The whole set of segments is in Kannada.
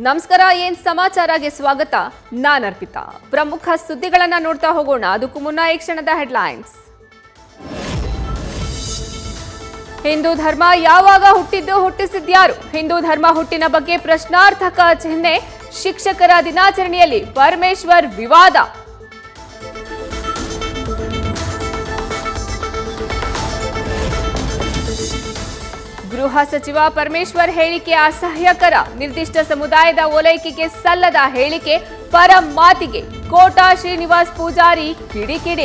ನಮಸ್ಕಾರ ಏನ್ ಸಮಾಚಾರಗೆ ಸ್ವಾಗತ ನಾನ್ ಅರ್ಪಿತಾ ಪ್ರಮುಖ ಸುದ್ದಿಗಳನ್ನ ನೋಡ್ತಾ ಹೋಗೋಣ ಅದಕ್ಕೂ ಮುನ್ನ ಈ ಕ್ಷಣದ ಹೆಡ್ಲೈನ್ಸ್ ಹಿಂದೂ ಧರ್ಮ ಯಾವಾಗ ಹುಟ್ಟಿದ್ದು ಹುಟ್ಟಿಸಿದ್ಯಾರು ಹಿಂದೂ ಧರ್ಮ ಹುಟ್ಟಿನ ಬಗ್ಗೆ ಪ್ರಶ್ನಾರ್ಥಕ ಚಿಹ್ನೆ ಶಿಕ್ಷಕರ ದಿನಾಚರಣೆಯಲ್ಲಿ ಪರಮೇಶ್ವರ್ ವಿವಾದ ಗೃಹ ಸಚಿವ ಪರಮೇಶ್ವರ್ ಹೇಳಿಕೆ ಅಸಹ್ಯಕರ ನಿರ್ದಿಷ್ಟ ಸಮುದಾಯದ ಓಲೈಕೆಗೆ ಸಲ್ಲದ ಹೇಳಿಕೆ ಪರ ಮಾತಿಗೆ ಕೋಟಾ ಶ್ರೀನಿವಾಸ್ ಪೂಜಾರಿ ಕಿಡಿಕಿಡಿ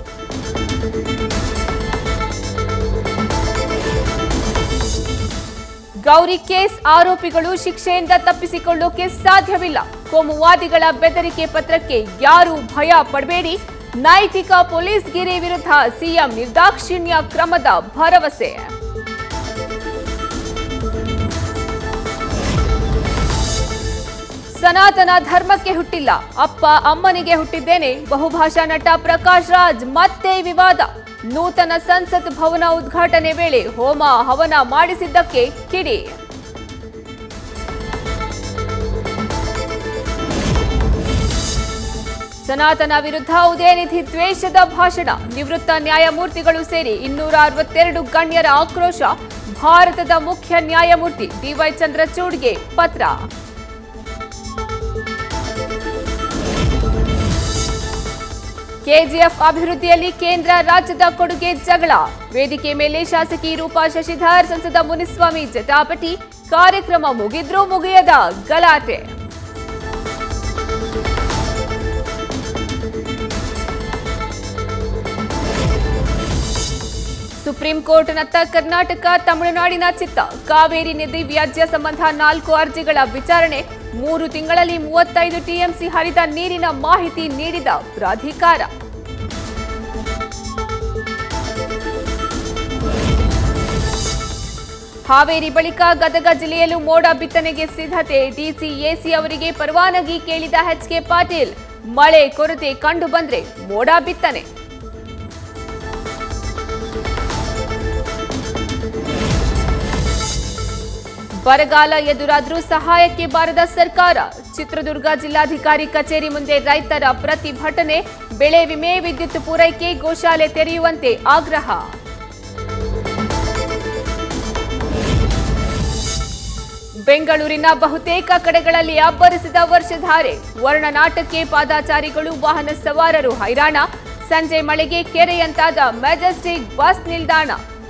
ಗೌರಿ ಕೇಸ್ ಆರೋಪಿಗಳು ಶಿಕ್ಷೆಯಿಂದ ತಪ್ಪಿಸಿಕೊಳ್ಳೋಕೆ ಸಾಧ್ಯವಿಲ್ಲ ಕೋಮುವಾದಿಗಳ ಬೆದರಿಕೆ ಪತ್ರಕ್ಕೆ ಯಾರೂ ಭಯ ಪಡಬೇಡಿ ನೈತಿಕ ಪೊಲೀಸ್ಗಿರಿ ವಿರುದ್ಧ ಸಿಎಂ ನಿರ್ದಾಕ್ಷಿಣ್ಯ ಕ್ರಮದ ಭರವಸೆ ಸನಾತನ ಧರ್ಮಕ್ಕೆ ಹುಟ್ಟಿಲ್ಲ ಅಪ್ಪ ಅಮ್ಮನಿಗೆ ಹುಟ್ಟಿದ್ದೇನೆ ಬಹುಭಾಷಾ ನಟ ಪ್ರಕಾಶ್ ರಾಜ್ ಮತ್ತೆ ವಿವಾದ ನೂತನ ಸಂಸತ್ ಭವನ ಉದ್ಘಾಟನೆ ವೇಳೆ ಹೋಮ ಹವನ ಮಾಡಿಸಿದ್ದಕ್ಕೆ ಕಿಡಿ ಸನಾತನ ವಿರುದ್ಧ ಉದಯನಿಧಿ ದ್ವೇಷದ ಭಾಷಣ ನಿವೃತ್ತ ನ್ಯಾಯಮೂರ್ತಿಗಳು ಸೇರಿ ಇನ್ನೂರ ಅರವತ್ತೆರಡು ಗಣ್ಯರ ಆಕ್ರೋಶ ಭಾರತದ ಮುಖ್ಯ ನ್ಯಾಯಮೂರ್ತಿ ಡಿವೈ ಚಂದ್ರಚೂಡ್ಗೆ ಪತ್ರ ಕೆಜಿಎಫ್ ಅಭಿವೃದ್ಧಿಯಲ್ಲಿ ಕೇಂದ್ರ ರಾಜ್ಯದ ಕೊಡುಗೆ ಜಗಳ ವೇದಿಕೆ ಮೇಲೆ ಶಾಸಕಿ ರೂಪಾ ಶಶಿಧರ್ ಸಂಸದ ಮುನಿಸ್ವಾಮಿ ಜಟಾಪಟಿ ಕಾರ್ಯಕ್ರಮ ಮುಗಿದ್ರೂ ಮುಗಿಯದ ಗಲಾಟೆ ಸುಪ್ರೀಂ ಕೋರ್ಟ್ನತ್ತ ಕರ್ನಾಟಕ ತಮಿಳುನಾಡಿನ ಚಿತ್ತ ಕಾವೇರಿ ನದಿ ವ್ಯಾಜ್ಯ ಸಂಬಂಧ ನಾಲ್ಕು ಅರ್ಜಿಗಳ ವಿಚಾರಣೆ ಮೂರು ತಿಂಗಳಲ್ಲಿ ಮೂವತ್ತೈದು ಟಿಎಂಸಿ ಹರಿದ ನೀರಿನ ಮಾಹಿತಿ ನೀಡಿದ ಪ್ರಾಧಿಕಾರ ಹಾವೇರಿ ಬಳಿಕ ಗದಗ ಜಿಲ್ಲೆಯಲ್ಲೂ ಮೋಡ ಬಿತ್ತನೆಗೆ ಸಿದ್ಧತೆ ಡಿಸಿ ಎಸಿ ಅವರಿಗೆ ಪರವಾನಗಿ ಕೇಳಿದ ಎಚ್ಕೆ ಪಾಟೀಲ್ ಮಳೆ ಕೊರತೆ ಕಂಡು ಬಂದ್ರೆ ಮೋಡ ಬಿತ್ತನೆ ಬರಗಾಲ ಎದುರಾದ್ರೂ ಸಹಾಯಕ್ಕೆ ಬಾರದ ಸರ್ಕಾರ ಚಿತ್ರದುರ್ಗ ಜಿಲ್ಲಾಧಿಕಾರಿ ಕಚೇರಿ ಮುಂದೆ ರೈತರ ಪ್ರತಿಭಟನೆ ಬೆಳೆ ವಿಮೆ ವಿದ್ಯುತ್ ಪೂರೈಕೆ ಗೋಶಾಲೆ ತೆರೆಯುವಂತೆ ಆಗ್ರಹ ಬೆಂಗಳೂರಿನ ಬಹುತೇಕ ಕಡೆಗಳಲ್ಲಿ ಅಬ್ಬರಿಸಿದ ವರ್ಷಧಾರೆ ವರ್ಣನಾಟಕ್ಕೆ ಪಾದಾಚಾರಿಗಳು ವಾಹನ ಸವಾರರು ಹೈರಾಣ ಸಂಜೆ ಮಳೆಗೆ ಕೆರೆಯಂತಾದ ಮೆಜೆಸ್ಟಿಕ್ ಬಸ್ ನಿಲ್ದಾಣ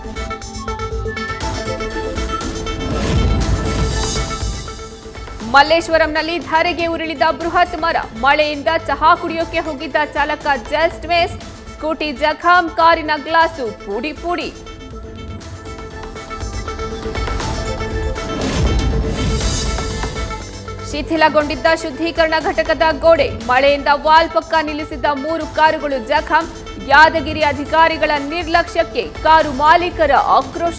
ಮಲ್ಲೇಶ್ವರಂನಲ್ಲಿ ಧಾರೆಗೆ ಉರುಳಿದ ಬೃಹತ್ ಮರ ಮಳೆಯಿಂದ ಚಹಾ ಕುಡಿಯೋಕೆ ಹೋಗಿದ್ದ ಚಾಲಕ ಜಸ್ಟ್ ಮಿಸ್ ಸ್ಕೂಟಿ ಜಖಂ ಕಾರಿನ ಗ್ಲಾಸು ಪುಡಿ ಪುಡಿ ಶಿಥಿಲಗೊಂಡಿದ್ದ ಶುದ್ಧೀಕರಣ ಘಟಕದ ಗೋಡೆ ಮಳೆಯಿಂದ ವಾಲ್ ಪಕ್ಕ ನಿಲ್ಲಿಸಿದ್ದ ಮೂರು ಕಾರುಗಳು ಜಖಂ ಯಾದಗಿರಿ ಅಧಿಕಾರಿಗಳ ನಿರ್ಲಕ್ಷ್ಯಕ್ಕೆ ಕಾರು ಮಾಲೀಕರ ಆಕ್ರೋಶ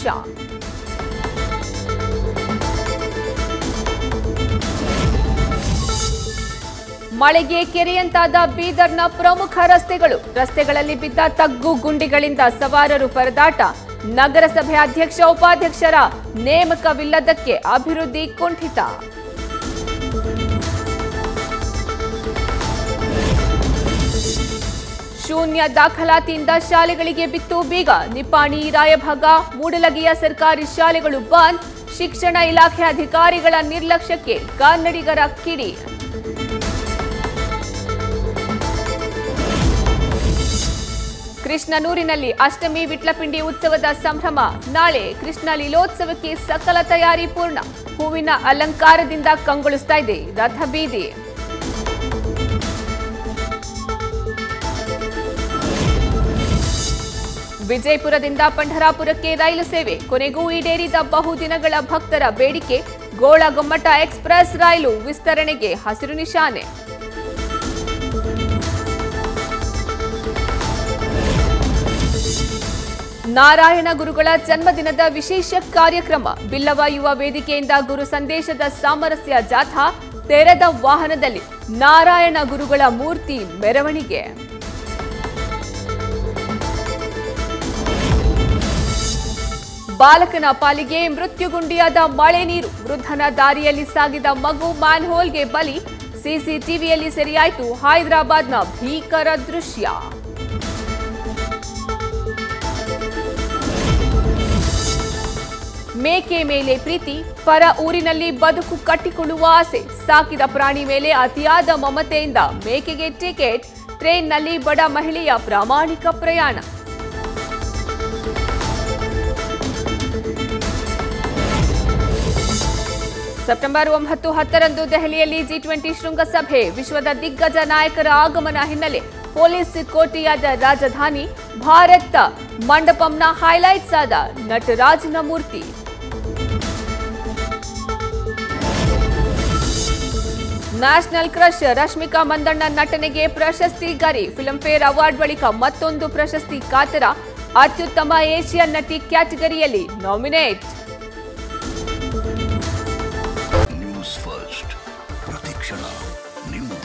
ಮಳೆಗೆ ಕೆರೆಯಂತಾದ ಬೀದರ್ನ ಪ್ರಮುಖ ರಸ್ತೆಗಳು ರಸ್ತೆಗಳಲ್ಲಿ ಬಿದ್ದ ತಗ್ಗು ಗುಂಡಿಗಳಿಂದ ಸವಾರರು ಪರದಾಟ ನಗರಸಭೆ ಅಧ್ಯಕ್ಷ ಉಪಾಧ್ಯಕ್ಷರ ನೇಮಕವಿಲ್ಲದಕ್ಕೆ ಅಭಿವೃದ್ಧಿ ಕುಂಠಿತ ಶೂನ್ಯ ದಾಖಲಾತಿಯಿಂದ ಶಾಲೆಗಳಿಗೆ ಬಿತ್ತು ಬೀಗ ನಿಪ್ಪಾಣಿ ರಾಯಭಾಗ ಮೂಡಲಗಿಯ ಸರ್ಕಾರಿ ಶಾಲೆಗಳು ಬಂದ್ ಶಿಕ್ಷಣ ಇಲಾಖೆ ಅಧಿಕಾರಿಗಳ ನಿರ್ಲಕ್ಷ್ಯಕ್ಕೆ ಕನ್ನಡಿಗರ ಕಿಡಿ ಕೃಷ್ಣನೂರಿನಲ್ಲಿ ಅಷ್ಟಮಿ ವಿಟ್ಲಪಿಂಡಿ ಉತ್ಸವದ ಸಂಭ್ರಮ ನಾಳೆ ಕೃಷ್ಣ ಲೀಲೋತ್ಸವಕ್ಕೆ ಸಕಲ ತಯಾರಿ ಪೂರ್ಣ ಹೂವಿನ ಅಲಂಕಾರದಿಂದ ಕಂಗೊಳಿಸ್ತಾ ಇದೆ ರಥ ಬೀದಿ ವಿಜಯಪುರದಿಂದ ಪಂಢರಾಪುರಕ್ಕೆ ರೈಲು ಸೇವೆ ಕೊನೆಗೂ ಈಡೇರಿದ ಬಹುದಿನಗಳ ಭಕ್ತರ ಬೇಡಿಕೆ ಗೋಳಗೊಮ್ಮಟ ಎಕ್ಸ್ಪ್ರೆಸ್ ರೈಲು ವಿಸ್ತರಣೆಗೆ ಹಸಿರು ನಿಶಾನೆ ನಾರಾಯಣ ಗುರುಗಳ ಜನ್ಮದಿನದ ವಿಶೇಷ ಕಾರ್ಯಕ್ರಮ ಬಿಲ್ಲವ ಯುವ ವೇದಿಕೆಯಿಂದ ಗುರು ಸಂದೇಶದ ಸಾಮರಸ್ಯ ಜಾಥಾ ತೆರೆದ ವಾಹನದಲ್ಲಿ ನಾರಾಯಣ ಗುರುಗಳ ಮೂರ್ತಿ ಮೆರವಣಿಗೆ ಬಾಲಕನ ಪಾಲಿಗೆ ಮೃತ್ಯುಗುಂಡಿಯಾದ ಮಳೆ ನೀರು ವೃದ್ಧನ ದಾರಿಯಲ್ಲಿ ಸಾಗಿದ ಮಗು ಮ್ಯಾನ್ಹೋಲ್ಗೆ ಬಲಿ ಸಿಸಿಟಿವಿಯಲ್ಲಿ ಸೆರೆಯಾಯಿತು ಹೈದರಾಬಾದ್ನ ಭೀಕರ ದೃಶ್ಯ ಮೇಕೆ ಮೇಲೆ ಪ್ರೀತಿ ಪರ ಊರಿನಲ್ಲಿ ಬದುಕು ಕಟ್ಟಿಕೊಳ್ಳುವ ಆಸೆ ಸಾಕಿದ ಪ್ರಾಣಿ ಮೇಲೆ ಅತಿಯಾದ ಮಮತೆಯಿಂದ ಮೇಕೆಗೆ ಟಿಕೆಟ್ ಟ್ರೈನ್ನಲ್ಲಿ ಬಡ ಮಹಿಳೆಯ ಪ್ರಾಮಾಣಿಕ ಪ್ರಯಾಣ ಸೆಪ್ಟೆಂಬರ್ ಒಂಬತ್ತು ಹತ್ತರಂದು ದೆಹಲಿಯಲ್ಲಿ ಜಿ ಟ್ವೆಂಟಿ ಶೃಂಗಸಭೆ ವಿಶ್ವದ ದಿಗ್ಗಜ ನಾಯಕರ ಆಗಮನ ಹಿನ್ನೆಲೆ ಪೊಲೀಸ್ ಕೋಟೆಯಾದ ರಾಜಧಾನಿ ಭಾರತ ಮಂಡಪಂನ ಹೈಲೈಟ್ಸ್ ಆದ ನಟರಾಜನ ಮೂರ್ತಿ ನ್ಯಾಷನಲ್ ಕ್ರಶ್ ರಶ್ಮಿಕಾ ಮಂದಣ್ಣ ನಟನೆಗೆ ಪ್ರಶಸ್ತಿ ಗರಿ ಫಿಲ್ಮ್ಫೇರ್ ಅವಾರ್ಡ್ ಬಳಿಕ ಮತ್ತೊಂದು ಪ್ರಶಸ್ತಿ ಕಾತರ ಅತ್ಯುತ್ತಮ ಏಷ್ಯನ್ ನಟಿ ಕ್ಯಾಟಗರಿಯಲ್ಲಿ ನಾಮಿನೇಟ್ ನ್ಯೂಸ್ ಫಸ್ಟ್ ಪ್ರತಿಕ್ಷಣ ನಿಮ್ಮ